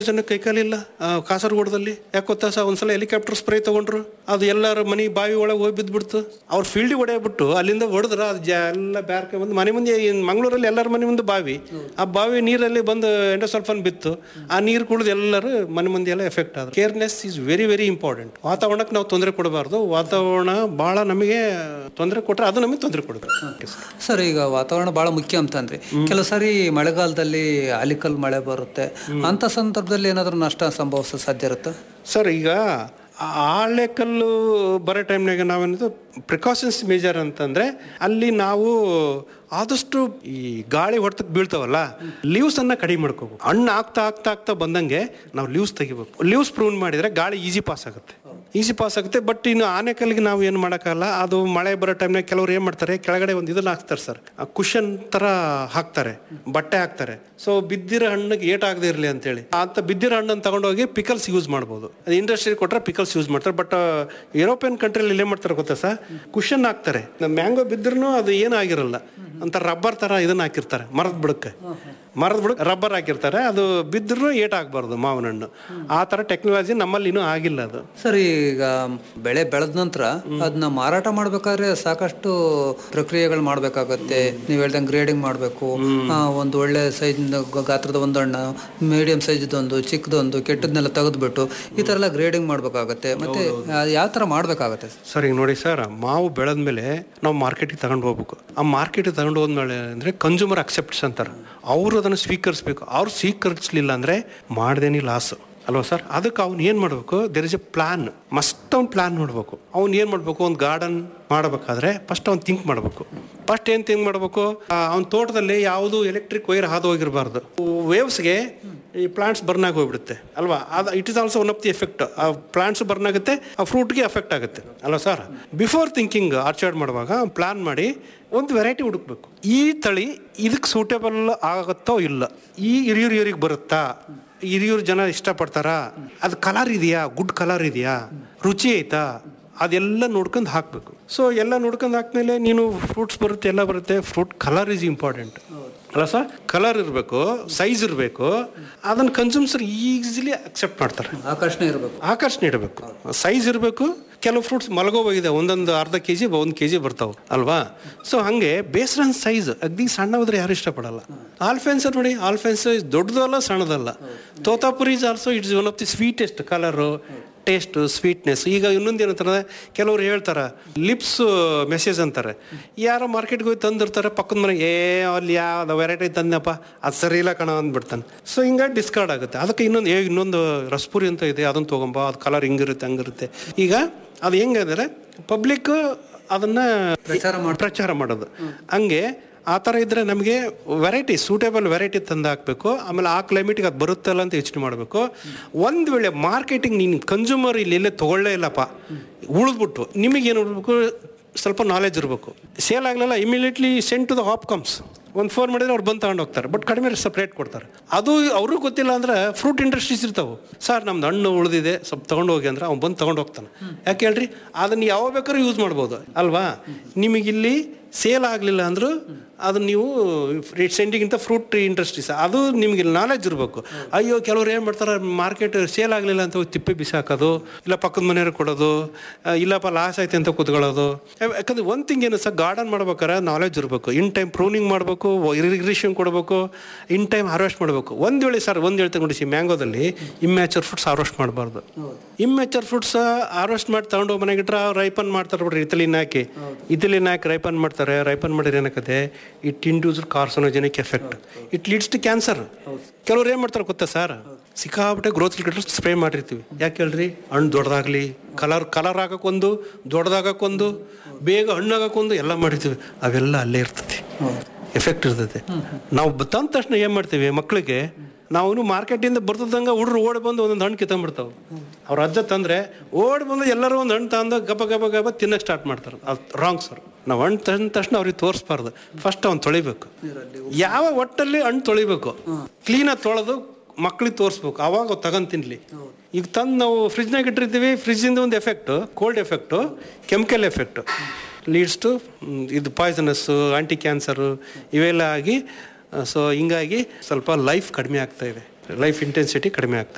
ಜನ ಕೈಕಾಲಿಲ್ಲ ಆ, ಕಾಸರಗೋಡದಲ್ಲಿ ಯಾಕೆ ಗೊತ್ತಾ ಸರ್ ಒಂದ್ಸಲ ಹೆಲಿಕಾಪ್ಟರ್ ಸ್ಪ್ರೇ ತಗೊಂಡ್ರು ಅದು ಎಲ್ಲರ ಮನೆ ಬಾವಿ ಒಳಗೆ ಹೋಗಿ ಬಿದ್ದುಬಿಡ್ತು ಅವ್ರ ಫೀಲ್ಡಿಗೆ ಹೊಡೆಯಬಿಟ್ಟು ಅಲ್ಲಿಂದ ಹೊಡೆದ್ರೆ ಅದು ಜ ಎಲ್ಲ ಬ್ಯಾರ್ಕ ಬಂದು ಮನೆ ಮುಂದೆ ಏನ್ ಮಂಗಳೂರಲ್ಲಿ ಎಲ್ಲರ ಮನೆ ಮುಂದೆ ಬಾವಿ ಆ ಬಾವಿ ನೀರಲ್ಲಿ ಬಂದು ಎಂಡೋಸಲ್ಫನ್ ಬಿತ್ತು ಆ ನೀರು ಕುಡಿದು ಎಲ್ಲರೂ ಮನೆ ಮುಂದೆ ಎಲ್ಲ ಎಫೆಕ್ಟ್ ಆದ್ರು careness is very very important ವಾತಾವರಣಕ್ಕೆ ನಾವು ತೊಂದರೆ ಕೊಡಬಾರ್ದು ವಾತಾವರಣ ಭಾಳ ನಮಗೆ ತೊಂದರೆ ಕೊಟ್ಟರೆ ಅದು ನಮಗೆ ತೊಂದರೆ ಕೊಡಬೇಕು ಸರ್ ಈಗ ವಾತಾವರಣ ಬಹಳ ಮುಖ್ಯ ಅಂತಂದ್ರಿ ಕೆಲವು ಸಾರಿ ಮಳೆಗಾಲದಲ್ಲಿ ಅಲಿಕಲ್ ಮಳೆ ಬರುತ್ತೆ ಅಂತ ಸಂದರ್ಭದಲ್ಲಿ ಏನಾದರೂ ನಷ್ಟ ಸಂಭವಿಸೋ ಸಾಧ್ಯ ಇರುತ್ತೆ ಸರ್ ಈಗ ಆಳೆಕಲ್ಲು ಬರೋ ಟೈಮ್ನಾಗ ನಾವೇನದು ಪ್ರಿಕಾಷನ್ಸ್ ಮೇಜರ್ ಅಂತಂದ್ರೆ ಅಲ್ಲಿ ನಾವು ಆದಷ್ಟು ಈ ಗಾಳಿ ಹೊಡೆತಕ್ಕೆ ಬೀಳ್ತಾವಲ್ಲ ಲೀವ್ಸ್ ಅನ್ನ ಕಡಿಮೆ ಮಾಡ್ಕೋಬೇಕು ಹಣ್ಣು ಆಗ್ತಾ ಆಗ್ತಾ ಆಗ್ತಾ ಬಂದಂಗೆ ನಾವು ಲೀವ್ಸ್ ತೆಗಿಬೇಕು ಲೀವ್ಸ್ ಪ್ರೂನ್ ಮಾಡಿದ್ರೆ ಗಾಳಿ ಈಜಿ ಪಾಸ್ ಆಗುತ್ತೆ ಈಜಿ ಪಾಸ್ ಆಗುತ್ತೆ ಬಟ್ ಇನ್ನು ಆನೆಕಲ್ಲಿಗೆ ನಾವು ಏನು ಮಾಡೋಕ್ಕಲ್ಲ ಅದು ಮಳೆ ಬರೋ ಟೈಮ್ನಾಗ ಕೆಲವ್ರು ಏನು ಮಾಡ್ತಾರೆ ಕೆಳಗಡೆ ಒಂದು ಇದನ್ನ ಹಾಕ್ತಾರೆ ಸರ್ ಕುಷನ್ ತರ ಹಾಕ್ತಾರೆ ಬಟ್ಟೆ ಹಾಕ್ತಾರೆ ಸೊ ಬಿದ್ದಿರೋ ಹಣ್ಣಿಗೆ ಏಟ್ ಆಗದೆ ಇರಲಿ ಅಂತೇಳಿ ಅಂತ ಬಿದ್ದಿರೋ ಹಣ್ಣನ್ನು ತಗೊಂಡೋಗಿ ಪಿಕಲ್ಸ್ ಯೂಸ್ ಮಾಡ್ಬೋದು ಅದು ಇಂಡಸ್ಟ್ರಿ ಕೊಟ್ಟರೆ ಪಿಕಲ್ಸ್ ಯೂಸ್ ಮಾಡ್ತಾರೆ ಬಟ್ ಯುರೋಪಿಯನ್ ಕಂಟ್ರಿಯಲ್ಲಿ ಏನು ಮಾಡ್ತಾರೆ ಗೊತ್ತಾ ಸರ್ ಕುಷನ್ ಹಾಕ್ತಾರೆ ಮ್ಯಾಂಗೋ ಬಿದ್ದರೂ ಅದು ಏನೂ ಆಗಿರಲ್ಲ ಅಂತ ರಬ್ಬರ್ ತರ ಇದನ್ನ ಹಾಕಿರ್ತಾರೆ ಮರದ ಬುಡಕ್ಕೆ ಮರದ ಬುಡಕ್ಕೆ ರಬ್ಬರ್ ಹಾಕಿರ್ತಾರೆ ಅದು ಬಿದ್ದರೂ ಏಟ್ ಆಗಬಾರ್ದು ಮಾವಿನ ಹಣ್ಣು ಆ ಥರ ಟೆಕ್ನಾಲಜಿ ನಮ್ಮಲ್ಲಿ ಇನ್ನೂ ಆಗಿಲ್ಲ ಅದು ಸರ್ ಈಗ ಬೆಳೆ ಬೆಳೆದ ನಂತರ ಅದನ್ನ ಮಾರಾಟ ಮಾಡ್ಬೇಕಾದ್ರೆ ಸಾಕಷ್ಟು ಪ್ರಕ್ರಿಯೆಗಳು ಮಾಡ್ಬೇಕಾಗತ್ತೆ ನೀವು ಹೇಳ್ದಂಗೆ ಗ್ರೇಡಿಂಗ್ ಮಾಡಬೇಕು ಒಂದು ಒಳ್ಳೆ ಸೈಜ್ ಗಾತ್ರದ ಒಂದು ಹಣ್ಣು ಮೀಡಿಯಂ ಸೈಜ್ದೊಂದು ಚಿಕ್ಕದೊಂದು ಕೆಟ್ಟದನ್ನೆಲ್ಲ ತೆಗೆದ್ಬಿಟ್ಟು ಈ ಥರ ಎಲ್ಲ ಗ್ರೇಡಿಂಗ್ ಮಾಡ್ಬೇಕಾಗತ್ತೆ ಮತ್ತೆ ಯಾವ ಥರ ಮಾಡ್ಬೇಕಾಗತ್ತೆ ಸರ್ ಈಗ ನೋಡಿ ಸರ್ ಮಾವು ಬೆಳೆದ್ಮೇಲೆ ನಾವು ಮಾರ್ಕೆಟಿಗೆ ತಗೊಂಡು ಹೋಗ್ಬೇಕು ಆ ಮಾರ್ಕೆಟಿಗೆ ತಗೊಂಡು ಹೋದ್ಮೇಲೆ ಅಂದರೆ ಕನ್ಸ್ಯೂಮರ್ ಅಕ್ಸೆಪ್ಟ್ಸ್ ಅಂತಾರೆ ಅವರು ಅದನ್ನು ಸ್ವೀಕರಿಸ್ಬೇಕು ಅವ್ರು ಸ್ವೀಕರಿಸ್ಲಿಲ್ಲ ಅಂದರೆ ಮಾಡ್ದೇನಿ ಲಾಸ್ ಅಲ್ವಾ ಸರ್ ಅದಕ್ಕೆ ಅವ್ನು ಏನು ಮಾಡಬೇಕು there is a plan must ಅವ್ನು ಪ್ಲಾನ್ ಮಾಡಬೇಕು ಅವ್ನು ಏನು ಮಾಡಬೇಕು ಒಂದು ಗಾರ್ಡನ್ ಮಾಡಬೇಕಾದ್ರೆ ಫಸ್ಟ್ ಅವ್ನು ಥಿಂಕ್ ಮಾಡಬೇಕು ಫಸ್ಟ್ ಏನು ಥಿಂಕ್ ಮಾಡಬೇಕು ಅವ್ನ ತೋಟದಲ್ಲಿ ಯಾವುದು ಎಲೆಕ್ಟ್ರಿಕ್ ವೈರ್ ಹಾದು ಹೋಗಿರಬಾರ್ದು ವೇವ್ಸ್ಗೆ ಈ ಪ್ಲಾಂಟ್ಸ್ ಬರ್ನ್ ಆಗಿ ಹೋಗ್ಬಿಡುತ್ತೆ ಅಲ್ವಾ ಅದು it is also one of the effect ಆ ಪ್ಲಾಂಟ್ಸ್ ಬರ್ನ್ ಆಗುತ್ತೆ ಆ ಫ್ರೂಟ್ಗೆ ಎಫೆಕ್ಟ್ ಆಗುತ್ತೆ ಅಲ್ವಾ ಸರ್ ಬಿಫೋರ್ ಥಿಂಕಿಂಗ್ ಆರ್ಚರ್ಡ್ ಮಾಡುವಾಗ ಪ್ಲಾನ್ ಮಾಡಿ ಒಂದು ವೆರೈಟಿ ಹುಡುಕ್ಬೇಕು ಈ ತಳಿ ಇದಕ್ಕೆ ಸೂಟೇಬಲ್ ಆಗುತ್ತೋ ಇಲ್ಲ ಈ ಹಿರಿಯೂರು ಇವ್ರಿಗೆ ಬರುತ್ತಾ ಹಿರಿಯೂರು ಜನ ಇಷ್ಟಪಡ್ತಾರಾ ಅದು ಕಲರ್ ಇದೆಯಾ ಗುಡ್ ಕಲರ್ ಇದೆಯಾ ರುಚಿ ಐತಾ ಅದೆಲ್ಲ ನೋಡ್ಕೊಂಡು ಹಾಕಬೇಕು ಸೊ ಎಲ್ಲ ನೋಡ್ಕೊಂಡು ಹಾಕ್ಮೇಲೆ ನೀನು ಫ್ರೂಟ್ಸ್ ಬರುತ್ತೆ ಎಲ್ಲ ಬರುತ್ತೆ ಫ್ರೂಟ್ ಕಲರ್ ಈಸ್ ಇಂಪಾರ್ಟೆಂಟ್ ಅಲ್ಲ ಸರ್ ಕಲರ್ ಇರಬೇಕು ಸೈಜ್ ಇರಬೇಕು ಅದನ್ನು ಕನ್ಸ್ಯೂಮ್ಸರ್ ಈಸಿಲಿ ಅಕ್ಸೆಪ್ಟ್ ಮಾಡ್ತಾರೆ ಆಕರ್ಷಣೆ ಇರಬೇಕು ಆಕರ್ಷಣೆ ಇಡಬೇಕು ಸೈಜ್ ಇರಬೇಕು ಕೆಲವು ಫ್ರೂಟ್ಸ್ ಮಲಗೋಗಿದೆ ಒಂದೊಂದು ಅರ್ಧ ಕೆ ಜಿ ಒಂದು ಕೆ ಜಿ ಬರ್ತಾವೆ ಅಲ್ವಾ ಸೊ ಹಾಗೆ ಬೇಸ್ಡ್ ಆನ್ ಸೈಜ್ ಅಗ್ದಿ ಸಣ್ಣ ಹೋದ್ರೆ ಯಾರು ಇಷ್ಟಪಡಲ್ಲ ಆಲ್ಫೆನ್ಸ್ ನೋಡಿ ಆಲ್ಫೆನ್ಸ್ ದೊಡ್ಡದು ಅಲ್ಲ ಸಣ್ಣದಲ್ಲ Totapuri is also it's one of the sweetest colour taste sweetness ಈಗ ಇನ್ನೊಂದು ಏನಂತಾರೆ ಕೆಲವ್ರು ಹೇಳ್ತಾರೆ ಲಿಪ್ಸ್ ಮೆಸೇಜ್ ಅಂತಾರೆ ಯಾರೋ ಮಾರ್ಕೆಟ್ಗೆ ಹೋಗಿ ತಂದಿರ್ತಾರೆ ಪಕ್ಕದ ಮನೆಗೆ ಏ ಅಲ್ಲಿ ಯಾವ್ದು ವೆರೈಟಿ ತಂದಪ್ಪ ಅದು ಸರಿ ಇಲ್ಲ ಕಣ ಅಂದ್ಬಿಡ್ತಾನೆ ಸೊ ಹಿಂಗಾಗಿ ಡಿಸ್ಕಾರ್ಡ್ ಆಗುತ್ತೆ ಅದಕ್ಕೆ ಇನ್ನೊಂದು ಏ ಇನ್ನೊಂದು ರಸ್ಪುರಿ ಅಂತ ಇದೆ ಅದನ್ನು ತೊಗೊಂಬ ಅದು ಕಲರ್ ಹಿಂಗಿರುತ್ತೆ ಹಂಗಿರುತ್ತೆ ಈಗ ಅದು ಹೆಂಗಂದ್ರೆ ಪಬ್ಲಿಕ್ ಅದನ್ನ ಪ್ರಚಾರ ಮಾಡ್- ಪ್ರಚಾರ ಮಾಡೋದು ಹಂಗೆ ಆ ಥರ ಇದ್ರೆ ನಮಗೆ ವೆರೈಟಿ ಸೂಟೇಬಲ್ ವೆರೈಟಿ ತಂದು ಹಾಕಬೇಕು ಆಮೇಲೆ ಆ ಕ್ಲೈಮೇಟಿಗೆ ಅದು ಬರುತ್ತಲ್ಲ ಅಂತ ಯೋಚನೆ ಮಾಡಬೇಕು ಒಂದು ವೇಳೆ ಮಾರ್ಕೆಟಿಂಗ್ ನೀನು ಕನ್ಸ್ಯೂಮರ್ ಇಲ್ಲಿ ಎಲ್ಲೇ ತೊಗೊಳ್ಳೇ ಇಲ್ಲಪ್ಪ ಉಳಿದ್ಬಿಟ್ಟು ನಿಮಗೇನು ಇರಬೇಕು ಸ್ವಲ್ಪ ನಾಲೆಜ್ ಇರಬೇಕು ಸೇಲ್ ಆಗಲಿಲ್ಲ ಇಮಿಡಿಯೇಟ್ಲಿ ಸೆಂಟ್ ಟು ದ ಹಾಪ್ ಕಮ್ಸ್ ಒಂದು ಫೋನ್ ಮಾಡಿದ್ರೆ ಅವ್ರು ಬಂದು ತಗೊಂಡು ಹೋಗ್ತಾರೆ ಬಟ್ ಕಡಿಮೆ ಸಪ್ರೇಟ್ ಕೊಡ್ತಾರೆ ಅದು ಅವ್ರಿಗೂ ಗೊತ್ತಿಲ್ಲ ಅಂದ್ರೆ ಫ್ರೂಟ್ ಇಂಡಸ್ಟ್ರೀಸ್ ಇರ್ತಾವೆ ಸರ್ ನಮ್ದು ಹಣ್ಣು ಉಳಿದಿದೆ ಸ್ವಲ್ಪ ತಗೊಂಡು ಹೋಗಿ ಅಂದ್ರೆ ಅವ್ನು ಬಂದು ತಗೊಂಡು ಹೋಗ್ತಾನೆ ಯಾಕೆ ಹೇಳ್ರಿ ಅದನ್ನ ಯಾವಾಗ ಬೇಕಾದ್ರೂ ಯೂಸ್ ಮಾಡ್ಬೋದು ಅಲ್ವಾ ನಿಮಗಿಲ್ಲಿ ಸೇಲ್ ಆಗಲಿಲ್ಲ ಅಂದರೂ ಅದು ನೀವು ಸೆಂಡಿಗಿಂತ ಫ್ರೂಟ್ ಇಂಡಸ್ಟ್ರೀಸ್ ಅದು ನಿಮಗೆ ನಾಲೆಜ್ ಇರಬೇಕು ಅಯ್ಯೋ ಕೆಲವ್ರು ಏನು ಮಾಡ್ತಾರೆ ಮಾರ್ಕೆಟ್ ಸೇಲ್ ಆಗಲಿಲ್ಲ ಅಂತ ಹೋಗಿ ತಿಪ್ಪೆ ಬಿಸಾಕೋದು ಇಲ್ಲ ಪಕ್ಕದ ಮನೆಯವ್ರಿಗೆ ಕೊಡೋದು ಆ, ಇಲ್ಲಪ್ಪ ಲಾಸ್ ಐತೆ ಅಂತ ಕೂತ್ಕೊಳ್ಳೋದು ಯಾಕಂದ್ರೆ ಒಂದು ಥಿಂಗ್ ಏನು ಸರ್ ಗಾರ್ಡನ್ ಮಾಡ್ಬೇಕಾದ್ರೆ ನಾಲೆಜ್ ಇರಬೇಕು ಇನ್ ಟೈಮ್ ಪ್ರೂನಿಂಗ್ ಮಾಡಬೇಕು ಇರಿಗೇಷನ್ ಕೊಡಬೇಕು ಇನ್ ಟೈಮ್ ಹಾರ್ವೆಸ್ಟ್ ಮಾಡಬೇಕು ಒಂದು ವೇಳೆ ಸರ್ ಒಂದು ಹೇಳ್ತಾ ನೋಡಿ ಮ್ಯಾಂಗೋದಲ್ಲಿ ಇಮ್ಯಾಚರ್ ಫ್ರೂಟ್ಸ್ ಹಾರ್ವೆಸ್ಟ್ ಮಾಡಬಾರ್ದು ಇಮ್ಯಾಚರ್ ಫ್ರೂಟ್ಸ್ ಹಾರ್ವೆಸ್ಟ್ ಮಾಡಿ ತಗೊಂಡು ಮನೆಗೆ ಇಟ್ರೆ ರೈಪನ್ ಮಾಡ್ತಾರೆ ಬಿಡ್ರಿ ಇತಲಿನ ಹಾಕಿ ಇತಲಿನ ಹಾಕಿ ರೈಪನ್ ಮಾಡ್ತಾರೆ ರೈಪನ್ ಮಾಡಿದ್ರೆ ಏನಾಗುತ್ತೆ it induce carcinogenic effect it leads to cancer ಕೆಲವ್ರು ಏನು ಮಾಡ್ತಾರೆ ಗೊತ್ತಾ ಸರ್ ಸಿಕ್ಕಾಬಿಟ್ಟೆ ಗ್ರೋತ್ ಕಿಲ್ಕಟ್ರ್ ಸ್ಪ್ರೇ ಮಾಡಿರ್ತೀವಿ ಯಾಕೆ ಹೇಳ್ರಿ ಹಣ್ಣು ದೊಡ್ಡದಾಗ್ಲಿ ಕಲರ್ ಕಲರ್ ಆಗಕ್ಕೊಂದು ದೊಡ್ಡದಾಗಕ್ಕೊಂದು ಬೇಗ ಹಣ್ಣು ಆಗಕ್ಕೊಂದು ಎಲ್ಲ ಮಾಡಿರ್ತೀವಿ ಅವೆಲ್ಲ ಅಲ್ಲೇ ಇರ್ತದೆ ಎಫೆಕ್ಟ್ ಇರ್ತದೆ ನಾವು ಬ- ತಂದ ತಕ್ಷಣ ಏನು ಮಾಡ್ತೀವಿ ಮಕ್ಕಳಿಗೆ ನಾವು ಮಾರ್ಕೆಟಿಂದ ಬರ್ತದಂಗ ಹುಡ್ರು ಓಡಿ ಬಂದು ಒಂದೊಂದು ಹಣ್ಣು ಕಿತ್ತಂಬಿಡ್ತಾವೆ ಅವ್ರ ಅಜ್ಜ ತಂದ್ರೆ ಓಡಿ ಬಂದು ಎಲ್ಲರೂ ಒಂದು ಹಣ್ಣು ತಂದು ಗಬ ಗಬ ಗಬ ತಿನ್ನಕ್ಕೆ ಸ್ಟಾರ್ಟ್ ಮಾಡ್ತಾರೆ ಅದು ರಾಂಗ್ ಸರ್ ನಾವು ಹಣ್ಣು ತಂದ ತಕ್ಷಣ ಅವ್ರಿಗೆ ತೋರಿಸ್ಬಾರ್ದು ಫಸ್ಟ್ ಅವ್ನು ತೊಳಿಬೇಕು ಯಾವ ಒಟ್ಟಲ್ಲಿ ಹಣ್ಣು ತೊಳಿಬೇಕು ಕ್ಲೀನಾಗಿ ತೊಳೆದು ಮಕ್ಳಿಗೆ ತೋರಿಸ್ಬೇಕು ಅವಾಗ ಅವ್ ತಗೊಂಡ್ ತಿನ್ಲಿ ಈಗ ತಂದು ನಾವು ಫ್ರಿಜ್ನಾಗ ಇಟ್ಟಿರ್ತೀವಿ ಫ್ರಿಜ್ಜಿಂದ ಒಂದು effect cold effect chemical effect leads to ಇದು ಪಾಯ್ಸನಸ್ಸು ಆಂಟಿ ಕ್ಯಾನ್ಸರು ಇವೆಲ್ಲ ಆಗಿ ಸೊ ಹಿಂಗಾಗಿ ಸ್ವಲ್ಪ ಲೈಫ್ ಕಡಿಮೆ ಆಗ್ತಾ ಇದೆ ಲೈಫ್ ಇಂಟೆನ್ಸಿಟಿ ಕಡಿಮೆ ಆಗ್ತಾ ಇದೆ